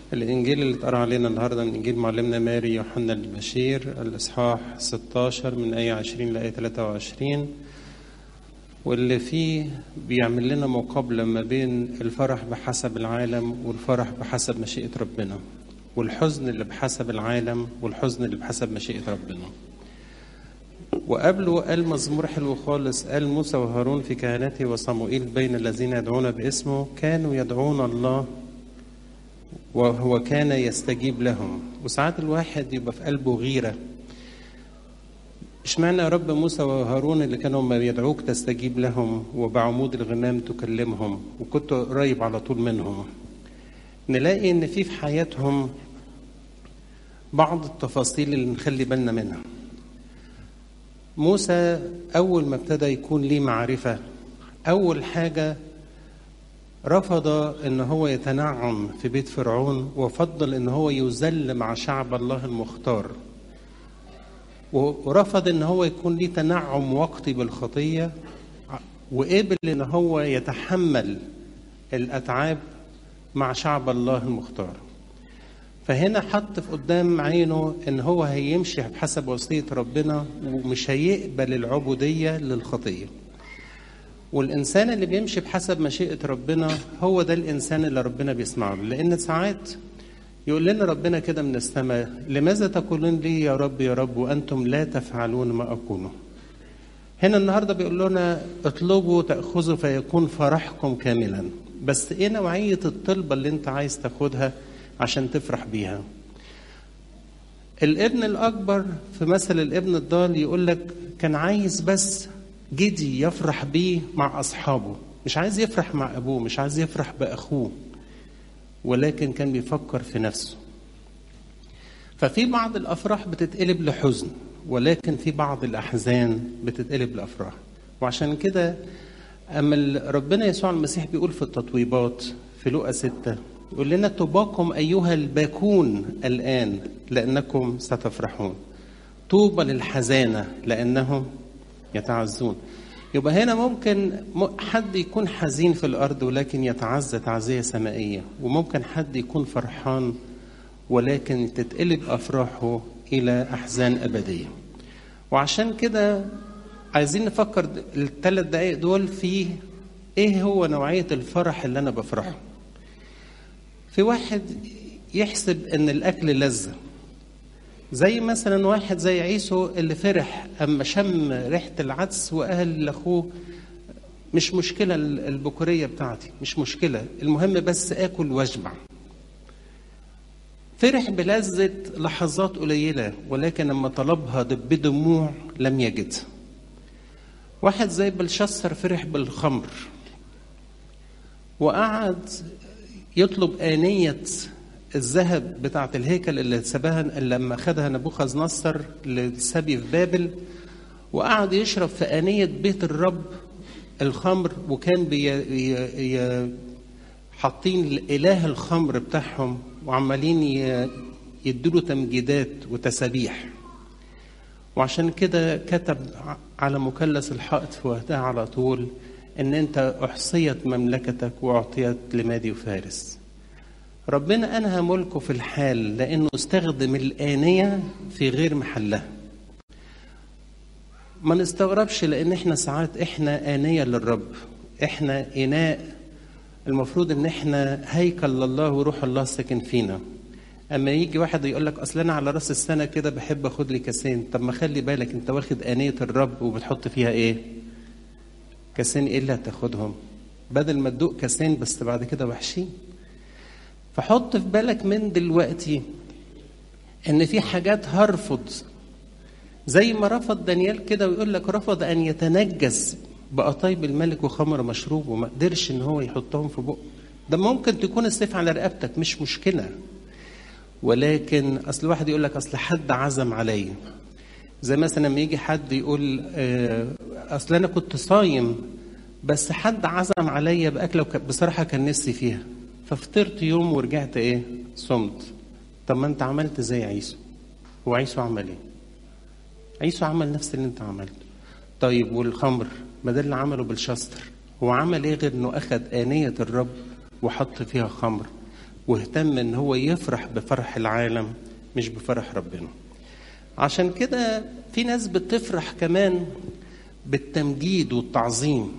الإنجيل اللي اتقرأ علينا النهاردة من إنجيل معلمنا ماري يوحنا البشير الإصحاح 16 من آية 20 لآية 23 واللي فيه بيعمل لنا مقابلة ما بين الفرح بحسب العالم والفرح بحسب مشيئة ربنا والحزن اللي بحسب العالم والحزن اللي بحسب مشيئة ربنا وقبله قال مزمور حلو خالص قال موسى وهارون في كهنته وصموئيل بين الذين يدعون باسمه كانوا يدعون الله وهو كان يستجيب لهم وساعات الواحد يبقى في قلبه غيرة اشمعنى يا رب موسى وهارون اللي كانوا ما يدعوك تستجيب لهم وبعمود الغمام تكلمهم وكنت قريب على طول منهم نلاقي ان في في حياتهم بعض التفاصيل اللي نخلي بالنا منها موسى أول ما ابتدى يكون ليه معرفة أول حاجة رفض ان هو يتنعم في بيت فرعون وفضل ان هو يذل مع شعب الله المختار ورفض ان هو يكون ليه تنعم وقتي بالخطيه وقبل ان هو يتحمل الاتعاب مع شعب الله المختار فهنا حط في قدام عينه ان هو هيمشي بحسب وصيه ربنا ومش هيقبل العبوديه للخطيه والإنسان اللي بيمشي بحسب مشيئة ربنا هو ده الإنسان اللي ربنا بيسمع له لأن ساعات يقول لنا ربنا كده من السماء لماذا تقولون لي يا رب يا رب وأنتم لا تفعلون ما أقوله هنا النهاردة بيقول لنا اطلبوا تأخذوا فيكون فرحكم كاملا بس ايه نوعية الطلبة اللي انت عايز تاخدها عشان تفرح بيها الابن الأكبر في مثل الابن الضال يقول لك كان عايز بس جدي يفرح بيه مع أصحابه مش عايز يفرح مع أبوه مش عايز يفرح بأخوه ولكن كان بيفكر في نفسه ففي بعض الأفراح بتتقلب لحزن ولكن في بعض الأحزان بتتقلب لأفراح وعشان كده أما ربنا يسوع المسيح بيقول في التطويبات في لقا ستة يقول لنا طوباكم أيها الباكون الآن لأنكم ستفرحون طوبى للحزانة لأنهم يتعزون يبقى هنا ممكن حد يكون حزين في الارض ولكن يتعزى تعزيه سمائيه وممكن حد يكون فرحان ولكن تتقلب افراحه الى احزان ابديه وعشان كده عايزين نفكر الثلاث دقائق دول في ايه هو نوعيه الفرح اللي انا بفرحه في واحد يحسب ان الاكل لذه زي مثلا واحد زي عيسو اللي فرح اما شم ريحه العدس وقال لاخوه مش مشكله البكوريه بتاعتي مش مشكله المهم بس اكل واشبع فرح بلذة لحظات قليلة ولكن لما طلبها بدموع لم يجد واحد زي بلشسر فرح بالخمر وقعد يطلب آنية الذهب بتاعة الهيكل اللي سباها لما خدها نبوخذ نصر للسبي في بابل وقعد يشرب في آنية بيت الرب الخمر وكان بي حاطين إله الخمر بتاعهم وعمالين يدوا تمجيدات وتسابيح وعشان كده كتب على مثلث الحائط في وقتها على طول ان انت احصيت مملكتك واعطيت لمادي وفارس ربنا أنهى ملكه في الحال لأنه استخدم الآنية في غير محلها ما نستغربش لأن احنا ساعات احنا آنية للرب احنا إناء المفروض ان احنا هيكل لله وروح الله ساكن فينا اما يجي واحد يقول لك اصل انا على راس السنه كده بحب اخد لي كاسين طب ما خلي بالك انت واخد انيه الرب وبتحط فيها ايه كاسين ايه اللي هتاخدهم بدل ما تدوق كاسين بس بعد كده وحشين فحط في بالك من دلوقتي ان في حاجات هرفض زي ما رفض دانيال كده ويقول لك رفض ان يتنجس بقطايب الملك وخمر مشروب وما قدرش ان هو يحطهم في بقه ده ممكن تكون السيف على رقبتك مش مشكله ولكن اصل واحد يقول لك اصل حد عزم عليا زي مثلا لما يجي حد يقول اصل انا كنت صايم بس حد عزم عليا باكله بصراحه كان نفسي فيها ففطرت يوم ورجعت ايه صمت طب ما انت عملت زي عيسو هو عيسو عمل ايه عيسو عمل نفس اللي انت عملته طيب والخمر ما ده اللي عمله بالشستر هو عمل ايه غير انه اخذ آنية الرب وحط فيها خمر واهتم ان هو يفرح بفرح العالم مش بفرح ربنا عشان كده في ناس بتفرح كمان بالتمجيد والتعظيم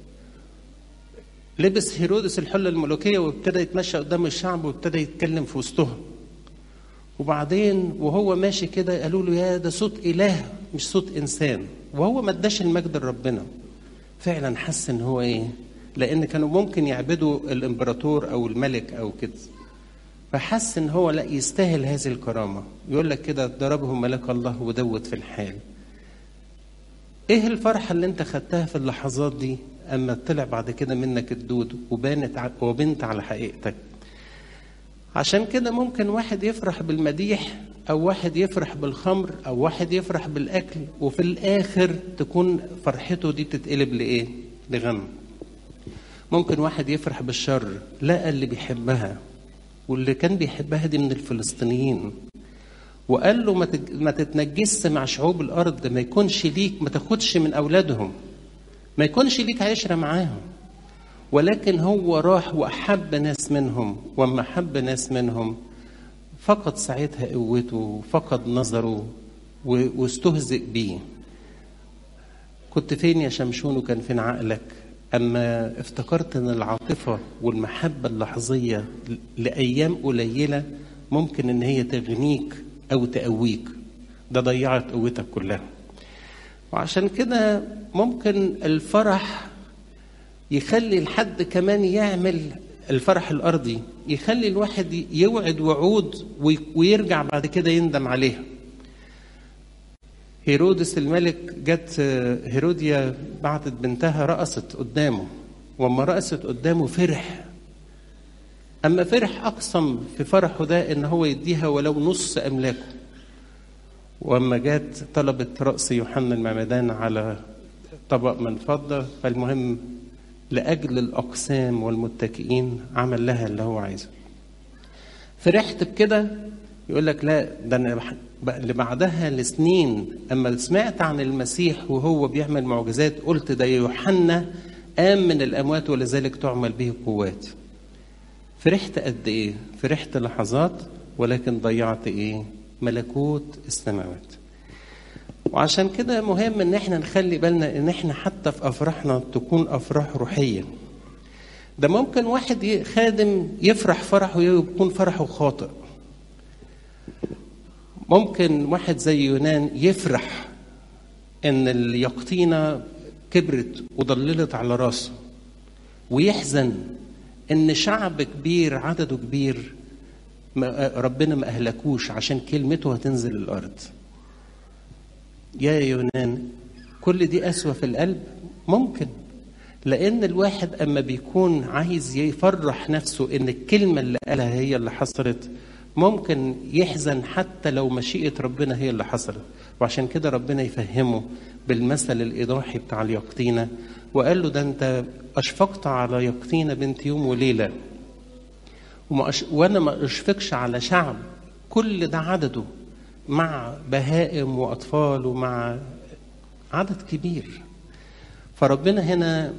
لبس هيرودس الحله الملوكيه وابتدى يتمشى قدام الشعب وابتدى يتكلم في وسطهم وبعدين وهو ماشي كده قالوا له يا ده صوت اله مش صوت انسان وهو ما اداش المجد لربنا فعلا حس ان هو ايه لان كانوا ممكن يعبدوا الامبراطور او الملك او كده فحس ان هو لا يستاهل هذه الكرامه يقول لك كده ضربه ملاك الله ودوت في الحال ايه الفرحه اللي انت خدتها في اللحظات دي اما طلع بعد كده منك الدود وبانت وبنت على حقيقتك عشان كده ممكن واحد يفرح بالمديح او واحد يفرح بالخمر او واحد يفرح بالاكل وفي الاخر تكون فرحته دي تتقلب لايه لغم ممكن واحد يفرح بالشر لقى اللي بيحبها واللي كان بيحبها دي من الفلسطينيين وقال له ما تتنجسش مع شعوب الارض ما يكونش ليك ما تاخدش من اولادهم ما يكونش ليك عشره معاهم ولكن هو راح واحب ناس منهم واما احب ناس منهم فقد ساعتها قوته فقد نظره واستهزئ بيه كنت فين يا شمشون وكان فين عقلك اما افتكرت ان العاطفه والمحبه اللحظيه لايام قليله ممكن ان هي تغنيك او تقويك ده ضيعت قوتك كلها وعشان كده ممكن الفرح يخلي الحد كمان يعمل الفرح الارضي يخلي الواحد يوعد وعود ويرجع بعد كده يندم عليها هيرودس الملك جت هيروديا بعتت بنتها رقصت قدامه وما رقصت قدامه فرح اما فرح اقسم في فرحه ده ان هو يديها ولو نص املاكه واما جت طلبت راس يوحنا المعمدان على طبق من فضه فالمهم لاجل الاقسام والمتكئين عمل لها اللي هو عايزه فرحت بكده يقول لك لا ده انا اللي بعدها لسنين اما سمعت عن المسيح وهو بيعمل معجزات قلت ده يوحنا قام من الاموات ولذلك تعمل به قوات فرحت قد ايه فرحت لحظات ولكن ضيعت ايه ملكوت السماوات وعشان كده مهم ان احنا نخلي بالنا ان احنا حتى في افراحنا تكون افراح روحيه ده ممكن واحد خادم يفرح فرحه ويكون فرحه خاطئ ممكن واحد زي يونان يفرح ان اليقطينة كبرت وضللت على راسه ويحزن ان شعب كبير عدده كبير ربنا ما اهلكوش عشان كلمته هتنزل الارض يا يونان كل دي قسوة في القلب ممكن لأن الواحد أما بيكون عايز يفرح نفسه إن الكلمة اللي قالها هي اللي حصلت ممكن يحزن حتى لو مشيئة ربنا هي اللي حصلت وعشان كده ربنا يفهمه بالمثل الإيضاحي بتاع اليقطينة وقال له ده أنت أشفقت على يقطينة بنت يوم وليلة وما أش... وأنا ما أشفقش على شعب كل ده عدده مع بهائم وأطفال ومع عدد كبير فربنا هنا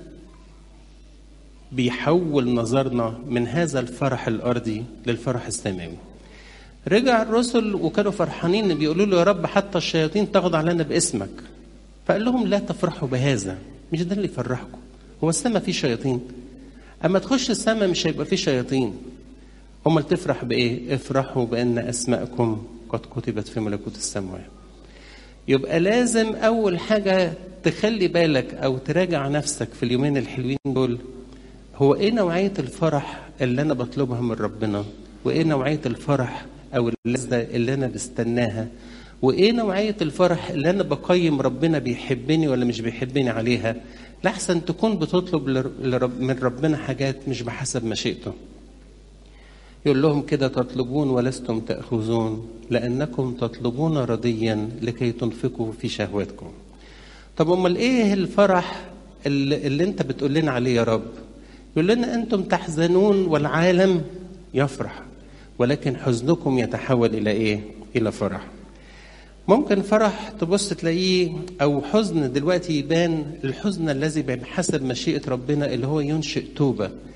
بيحول نظرنا من هذا الفرح الأرضي للفرح السماوي رجع الرسل وكانوا فرحانين بيقولوا له يا رب حتى الشياطين تخضع لنا باسمك فقال لهم لا تفرحوا بهذا مش ده اللي يفرحكم هو السماء فيه شياطين اما تخش السماء مش هيبقى فيه شياطين امال تفرح بايه افرحوا بان اسماءكم قد كتبت في ملكوت السماوات يبقى لازم اول حاجه تخلي بالك او تراجع نفسك في اليومين الحلوين دول هو ايه نوعيه الفرح اللي انا بطلبها من ربنا وايه نوعيه الفرح او اللذه اللي انا بستناها وايه نوعيه الفرح اللي انا بقيم ربنا بيحبني ولا مش بيحبني عليها لاحسن تكون بتطلب من ربنا حاجات مش بحسب مشيئته يقول لهم كده تطلبون ولستم تأخذون لأنكم تطلبون رضيا لكي تنفقوا في شهواتكم طب أمال إيه الفرح اللي, اللي أنت بتقول لنا عليه يا رب يقول لنا أنتم تحزنون والعالم يفرح ولكن حزنكم يتحول إلى إيه إلى فرح ممكن فرح تبص تلاقيه أو حزن دلوقتي يبان الحزن الذي بحسب مشيئة ربنا اللي هو ينشئ توبة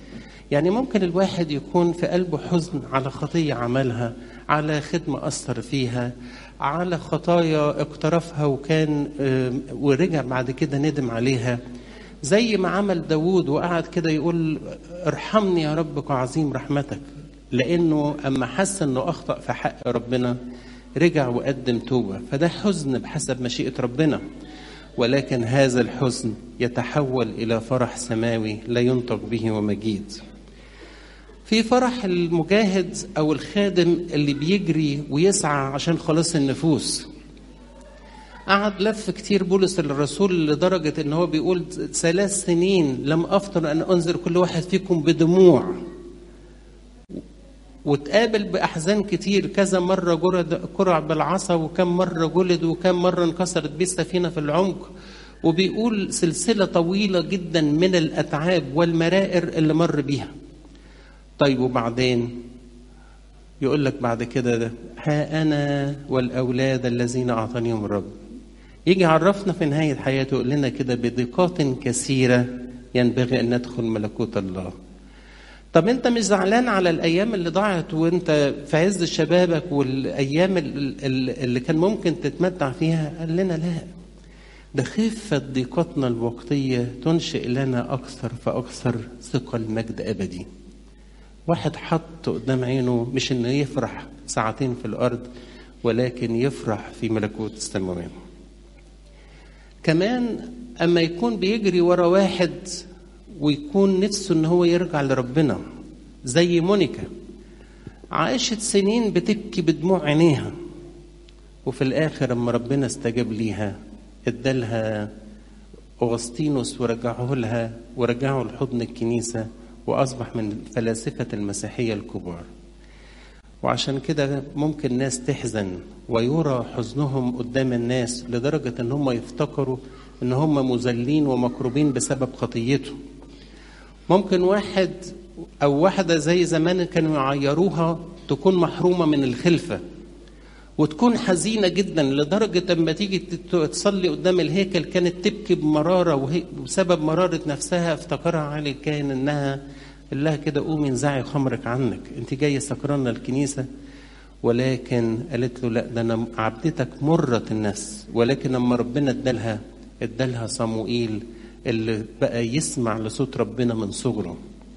يعني ممكن الواحد يكون في قلبه حزن على خطية عملها على خدمة أثر فيها على خطايا اقترفها وكان ورجع بعد كده ندم عليها زي ما عمل داوود وقعد كده يقول ارحمني يا رب كعظيم رحمتك لأنه أما حس أنه أخطأ في حق ربنا رجع وقدم توبة فده حزن بحسب مشيئة ربنا ولكن هذا الحزن يتحول إلى فرح سماوي لا ينطق به ومجيد في فرح المجاهد أو الخادم اللي بيجري ويسعى عشان خلاص النفوس قعد لف كتير بولس الرسول لدرجة ان هو بيقول ثلاث سنين لم أفطر أن أنذر كل واحد فيكم بدموع وتقابل بأحزان كتير كذا مرة جرد كرع بالعصا وكم مرة جلد وكم مرة انكسرت بيه السفينة في العمق وبيقول سلسلة طويلة جدا من الأتعاب والمرائر اللي مر بيها طيب وبعدين يقول لك بعد كده ده ها أنا والأولاد الذين أعطانيهم الرب يجي يعرفنا في نهاية حياته يقول لنا كده بضيقات كثيرة ينبغي أن ندخل ملكوت الله طب انت مش زعلان على الايام اللي ضاعت وانت في عز شبابك والايام اللي كان ممكن تتمتع فيها قال لنا لا ده خفة ضيقتنا الوقتية تنشئ لنا أكثر فأكثر ثقل مجد أبدي واحد حط قدام عينه مش إنه يفرح ساعتين في الأرض ولكن يفرح في ملكوت السماوات كمان أما يكون بيجري ورا واحد ويكون نفسه ان هو يرجع لربنا زي مونيكا عاشت سنين بتبكي بدموع عينيها وفي الاخر اما ربنا استجاب ليها ادالها اغسطينوس ورجعه لها ورجعه لحضن الكنيسه واصبح من فلاسفه المسيحيه الكبار وعشان كده ممكن ناس تحزن ويرى حزنهم قدام الناس لدرجه ان هم يفتكروا ان هم مذلين ومكروبين بسبب خطيته ممكن واحد او واحده زي زمان كانوا يعيروها تكون محرومه من الخلفه وتكون حزينه جدا لدرجه اما تيجي تصلي قدام الهيكل كانت تبكي بمراره وبسبب مراره نفسها افتكرها علي الكاهن انها قال لها كده قومي انزعي خمرك عنك انت جايه سكرانه الكنيسه ولكن قالت له لا ده انا عبدتك مره النفس ولكن اما ربنا ادالها ادالها صموئيل اللي بقى يسمع لصوت ربنا من صغره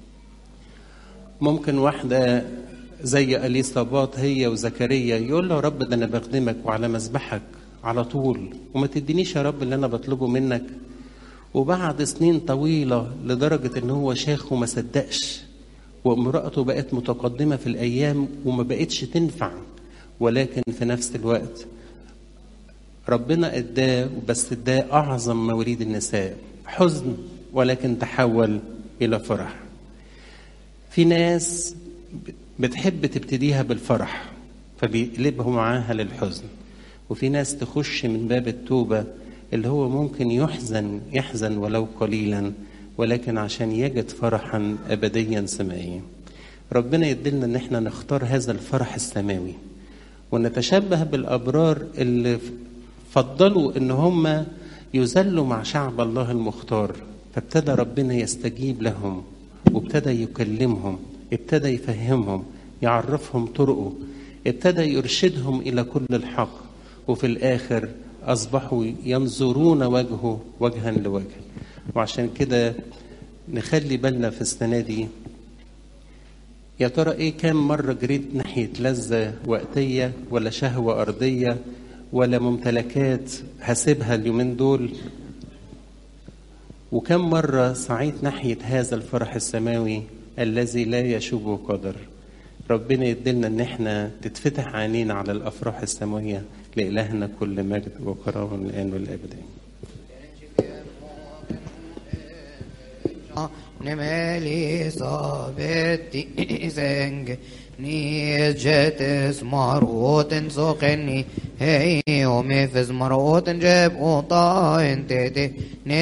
ممكن واحدة زي أليصابات هي وزكريا يقول له يا رب ده أنا بخدمك وعلى مذبحك على طول وما تدينيش يا رب اللي أنا بطلبه منك وبعد سنين طويلة لدرجة إن هو شاخ وما صدقش وامرأته بقت متقدمة في الأيام وما بقتش تنفع ولكن في نفس الوقت ربنا اداه بس اداه أعظم مواليد النساء حزن ولكن تحول إلى فرح في ناس بتحب تبتديها بالفرح فبيقلبه معاها للحزن وفي ناس تخش من باب التوبة اللي هو ممكن يحزن يحزن ولو قليلا ولكن عشان يجد فرحا أبديا سمائيا ربنا يدلنا ان احنا نختار هذا الفرح السماوي ونتشبه بالأبرار اللي فضلوا ان هم يذلوا مع شعب الله المختار فابتدى ربنا يستجيب لهم وابتدى يكلمهم ابتدى يفهمهم يعرفهم طرقه ابتدى يرشدهم الى كل الحق وفي الاخر اصبحوا ينظرون وجهه وجها لوجه وعشان كده نخلي بالنا في السنه دي يا ترى ايه كام مره جريت ناحيه لذه وقتيه ولا شهوه ارضيه ولا ممتلكات هسيبها اليومين دول وكم مرة سعيت ناحية هذا الفرح السماوي الذي لا يشوبه قدر ربنا يدلنا ان احنا تتفتح عينينا على الافراح السماوية لإلهنا كل مجد وكرامة من الآن والأبد نمالي صابتي زنج نيجت مروت سوقني هي يومي في مروت جاب وطاين تيتي